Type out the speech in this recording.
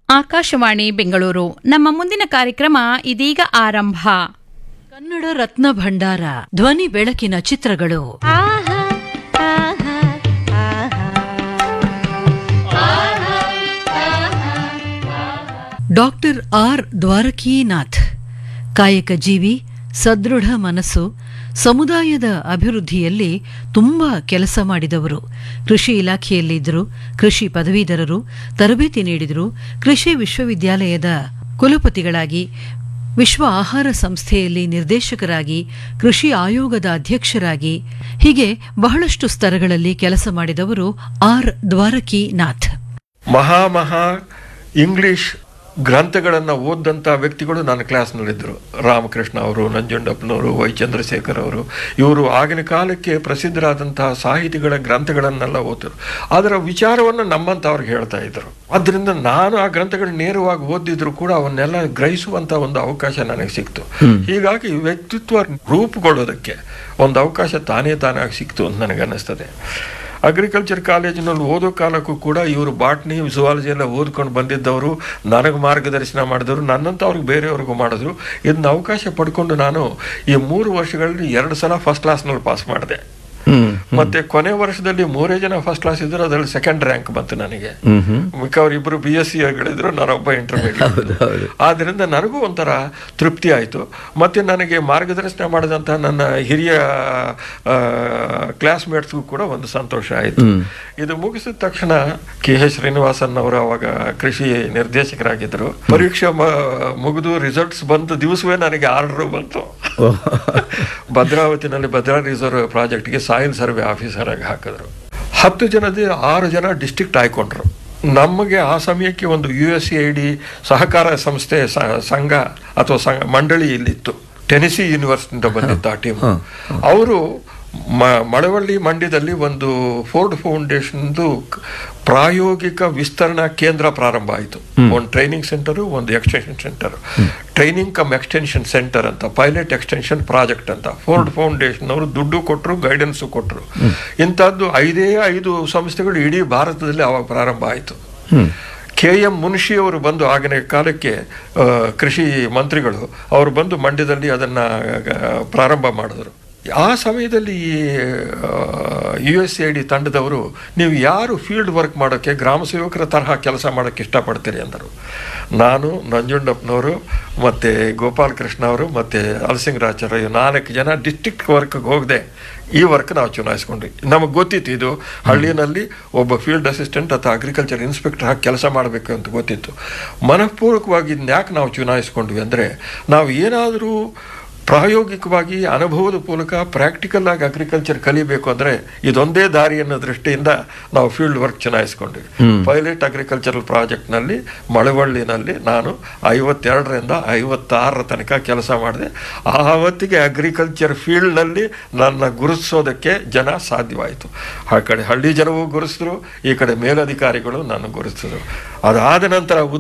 ಆಕಾಶವಾಣಿ ಬೆಂಗಳೂರು ನಮ್ಮ ಮುಂದಿನ ಕಾರ್ಯಕ್ರಮ ಇದೀಗ ಆರಂಭ ಕನ್ನಡ ರತ್ನ ಭಂಡಾರ ಧ್ವನಿ ಬೆಳಕಿನ ಚಿತ್ರಗಳು ಡಾಕ್ಟರ್ ಆರ್ ದ್ವಾರಕೀನಾಥ್ ಕಾಯಕ ಜೀವಿ ಸದೃಢ ಮನಸ್ಸು ಸಮುದಾಯದ ಅಭಿವೃದ್ಧಿಯಲ್ಲಿ ತುಂಬಾ ಕೆಲಸ ಮಾಡಿದವರು ಕೃಷಿ ಇಲಾಖೆಯಲ್ಲಿದ್ದರು ಕೃಷಿ ಪದವೀಧರರು ತರಬೇತಿ ನೀಡಿದರು ಕೃಷಿ ವಿಶ್ವವಿದ್ಯಾಲಯದ ಕುಲಪತಿಗಳಾಗಿ ವಿಶ್ವ ಆಹಾರ ಸಂಸ್ಥೆಯಲ್ಲಿ ನಿರ್ದೇಶಕರಾಗಿ ಕೃಷಿ ಆಯೋಗದ ಅಧ್ಯಕ್ಷರಾಗಿ ಹೀಗೆ ಬಹಳಷ್ಟು ಸ್ತರಗಳಲ್ಲಿ ಕೆಲಸ ಮಾಡಿದವರು ಆರ್ ದ್ವಾರಕೀನಾಥ್ ಮಹಾ ಮಹಾ ಇಂಗ್ಲಿಷ್ ಗ್ರಂಥಗಳನ್ನು ಓದಂಥ ವ್ಯಕ್ತಿಗಳು ನನ್ನ ಕ್ಲಾಸ್ನಲ್ಲಿದ್ದರು ರಾಮಕೃಷ್ಣ ಅವರು ನಂಜುಂಡಪ್ಪನವರು ವೈ ಚಂದ್ರಶೇಖರ್ ಅವರು ಇವರು ಆಗಿನ ಕಾಲಕ್ಕೆ ಪ್ರಸಿದ್ಧರಾದಂತಹ ಸಾಹಿತಿಗಳ ಗ್ರಂಥಗಳನ್ನೆಲ್ಲ ಓದಿದ್ರು ಅದರ ವಿಚಾರವನ್ನು ನಮ್ಮಂಥವ್ರಿಗೆ ಹೇಳ್ತಾ ಇದ್ದರು ಆದ್ದರಿಂದ ನಾನು ಆ ಗ್ರಂಥಗಳನ್ನ ನೇರವಾಗಿ ಓದಿದ್ರು ಕೂಡ ಅವನ್ನೆಲ್ಲ ಗ್ರಹಿಸುವಂಥ ಒಂದು ಅವಕಾಶ ನನಗೆ ಸಿಕ್ತು ಹೀಗಾಗಿ ವ್ಯಕ್ತಿತ್ವ ರೂಪುಗೊಳ್ಳೋದಕ್ಕೆ ಒಂದು ಅವಕಾಶ ತಾನೇ ತಾನಾಗಿ ಸಿಕ್ತು ಅಂತ ನನಗೆ ಅನ್ನಿಸ್ತದೆ ಅಗ್ರಿಕಲ್ಚರ್ ಕಾಲೇಜಿನಲ್ಲಿ ಓದೋ ಕಾಲಕ್ಕೂ ಕೂಡ ಇವರು ಬಾಟ್ನಿ ಜುವಾಲಜಿ ಎಲ್ಲ ಓದ್ಕೊಂಡು ಬಂದಿದ್ದವರು ನನಗೆ ಮಾರ್ಗದರ್ಶನ ಮಾಡಿದವರು ನನ್ನಂತ ಅವ್ರಿಗೆ ಬೇರೆಯವ್ರಿಗೂ ಮಾಡಿದ್ರು ಇದನ್ನ ಅವಕಾಶ ಪಡ್ಕೊಂಡು ನಾನು ಈ ಮೂರು ವರ್ಷಗಳಲ್ಲಿ ಎರಡು ಸಲ ಫಸ್ಟ್ ಕ್ಲಾಸ್ನಲ್ಲಿ ಪಾಸ್ ಮಾಡಿದೆ ಮತ್ತೆ ಕೊನೆ ವರ್ಷದಲ್ಲಿ ಮೂರೇ ಜನ ಫಸ್ಟ್ ಕ್ಲಾಸ್ ಇದ್ರು ಅದರಲ್ಲಿ ಸೆಕೆಂಡ್ ರ್ಯಾಂಕ್ ಬಂತು ನನಗೆ ಮಿಕ್ಕವರಿಬ್ಬರು ಬಿ ಎಸ್ ಸಿ ಗಳಿದ್ರು ನಾನೊಬ್ಬ ಇಂಟರ್ಮೀಡಿಯೇಟ್ ಆದ್ರಿಂದ ನನಗೂ ಒಂಥರ ತೃಪ್ತಿ ಆಯಿತು ಮತ್ತೆ ನನಗೆ ಮಾರ್ಗದರ್ಶನ ಮಾಡಿದಂಥ ನನ್ನ ಹಿರಿಯ ಕ್ಲಾಸ್ಮೇಟ್ಸ್ಗೂ ಕೂಡ ಒಂದು ಸಂತೋಷ ಆಯಿತು ಇದು ಮುಗಿಸಿದ ತಕ್ಷಣ ಕೆ ಎಸ್ ಶ್ರೀನಿವಾಸನ್ ಅವರು ಅವಾಗ ಕೃಷಿ ನಿರ್ದೇಶಕರಾಗಿದ್ದರು ಪರೀಕ್ಷೆ ಮ- ಮುಗಿದು ರಿಸಲ್ಟ್ಸ್ ಬಂದ ದಿವಸವೇ ನನಗೆ ಆರ್ಡರ್ ಬಂತು ಭದ್ರಾವತಿನಲ್ಲಿ ಭದ್ರಾ ರಿಸರ್ವ್ ಪ್ರಾಜೆಕ್ಟ್ಗೆ ಸಾಯಿಲ್ ಸರ್ವೆ ಆಫೀಸರ್ ಆಗಿ ಹಾಕಿದ್ರು ಹತ್ತು ಜನದ ಆರು ಜನ ಡಿಸ್ಟ್ರಿಕ್ಟ್ ಆಯ್ಕೊಂಡ್ರು ನಮಗೆ ಆ ಸಮಯಕ್ಕೆ ಒಂದು ಯು ಎಸ್ ಐ ಡಿ ಸಹಕಾರ ಸಂಸ್ಥೆ ಸ- ಸಂಘ ಅಥವಾ ಸಂಘ ಮಂಡಳಿ ಇಲ್ಲಿತ್ತು ಟೆನಿಸಿ ಯೂನಿವರ್ಸಿಟಿಯಿಂದ ಬಂದಿತ್ತು ಆ ಟೀಮ್ ಅವರು ಮ- ಮಳವಳ್ಳಿ ಮಂಡ್ಯದಲ್ಲಿ ಒಂದು ಫೋರ್ಡ್ ಫೌಂಡೇಶನ್ದು ಕ್- ಪ್ರಾಯೋಗಿಕ ವಿಸ್ತರಣಾ ಕೇಂದ್ರ ಪ್ರಾರಂಭ ಆಯಿತು ಒಂದು ಟ್ರೈನಿಂಗ್ ಸೆಂಟರು ಒಂದು extension centre training cum extension centre ಅಂತ ಪೈಲಟ್ ಎಕ್ಸ್ಟೆನ್ಷನ್ ಪ್ರಾಜೆಕ್ಟ್ ಅಂತ ಫೋರ್ಡ್ ಫೌಂಡೇಶನ್ ಅವರು ದುಡ್ಡು ಕೊಟ್ಟರು ಗೈಡೆನ್ಸು ಕೊಟ್ಟರು ಇಂಥದ್ದು ಐದೇ ಐದು ಸಂಸ್ಥೆಗಳು ಇಡೀ ಭಾರತದಲ್ಲಿ ಅವಾಗ ಪ್ರಾರಂಭ ಆಯಿತು ಕೆ ಎಂ ಮುನ್ಷಿ ಅವರು ಬಂದು ಆಗಿನ ಕಾಲಕ್ಕೆ ಆ, ಕೃಷಿ ಮಂತ್ರಿಗಳು ಅವರು ಬಂದು ಮಂಡ್ಯದಲ್ಲಿ ಅದನ್ನು ಪ್ರಾರಂಭ ಮಾಡಿದ್ರು ಆ ಸಮಯದಲ್ಲಿ ಈ ಯು ಎಸ್ ಐ ಡಿ ತಂಡದವರು ನೀವು ಯಾರು ಫೀಲ್ಡ್ ವರ್ಕ್ ಮಾಡೋಕ್ಕೆ ಗ್ರಾಮ ಸೇವಕರ ತರಹ ಕೆಲಸ ಮಾಡೋಕ್ಕೆ ಇಷ್ಟಪಡ್ತೀರಿ ಅಂದರು ನಾನು ನಂಜುಂಡಪ್ಪನವರು ಮತ್ತು ಗೋಪಾಲ್ ಕೃಷ್ಣ ಅವರು ಮತ್ತು ಅಲಸಿಂಗರಾಚಾರ್ಯ ಇವ್ ನಾಲ್ಕು ಜನ ಡಿಸ್ಟ್ರಿಕ್ಟ್ ವರ್ಕ್ಗೆ ಹೋಗದೆ ಈ ವರ್ಕ್ ನಾವು ಚುನಾಯಿಸ್ಕೊಂಡ್ವಿ ನಮಗೆ ಗೊತ್ತಿತ್ತು ಇದು ಹಳ್ಳಿನಲ್ಲಿ ಒಬ್ಬ ಫೀಲ್ಡ್ ಅಸಿಸ್ಟೆಂಟ್ ಅಥವಾ ಅಗ್ರಿಕಲ್ಚರ್ ಇನ್ಸ್ಪೆಕ್ಟರ್ ಹಾಕಿ ಕೆಲಸ ಮಾಡಬೇಕು ಅಂತ ಗೊತ್ತಿತ್ತು ಮನಃಪೂರ್ವಕವಾಗಿ ಇದನ್ನ ಯಾಕೆ ನಾವು ಚುನಾಯಿಸ್ಕೊಂಡ್ವಿ ಅಂದರೆ ನಾವು ಏನಾದರೂ ಪ್ರಾಯೋಗಿಕವಾಗಿ ಅನುಭವದ ಮೂಲಕ ಪ್ರಾಕ್ಟಿಕಲ್ ಆಗಿ ಅಗ್ರಿಕಲ್ಚರ್ ಕಲಿಬೇಕು ಅಂದರೆ ಇದೊಂದೇ ದಾರಿ ಅನ್ನೋ ದೃಷ್ಟಿಯಿಂದ ನಾವು ಫೀಲ್ಡ್ ವರ್ಕ್ ಚುನಾಯಿಸ್ಕೊಂಡ್ವಿ ಪೈಲಟ್ ಅಗ್ರಿಕಲ್ಚರಲ್ ಪ್ರಾಜೆಕ್ಟ್ನಲ್ಲಿ ಮಳವಳ್ಳಿನಲ್ಲಿ ನಾನು ಐವತ್ತೆರಡರಿಂದ ಐವತ್ತಾರರ ತನಕ ಕೆಲಸ ಮಾಡಿದೆ ಆವತ್ತಿಗೆ ಅಗ್ರಿಕಲ್ಚರ್ ಫೀಲ್ಡ್ನಲ್ಲಿ ನನ್ನ ಗುರುತಿಸೋದಕ್ಕೆ ಜನ ಸಾಧ್ಯವಾಯಿತು ಆ ಕಡೆ ಹಳ್ಳಿ ಜನವೂ ಗುರುತಿಸಿದ್ರು ಈ ಕಡೆ ಮೇಲಧಿಕಾರಿಗಳು ನನ್ನ ಗುರುತಿಸಿದ್ರು ಅದಾದ ನಂತರ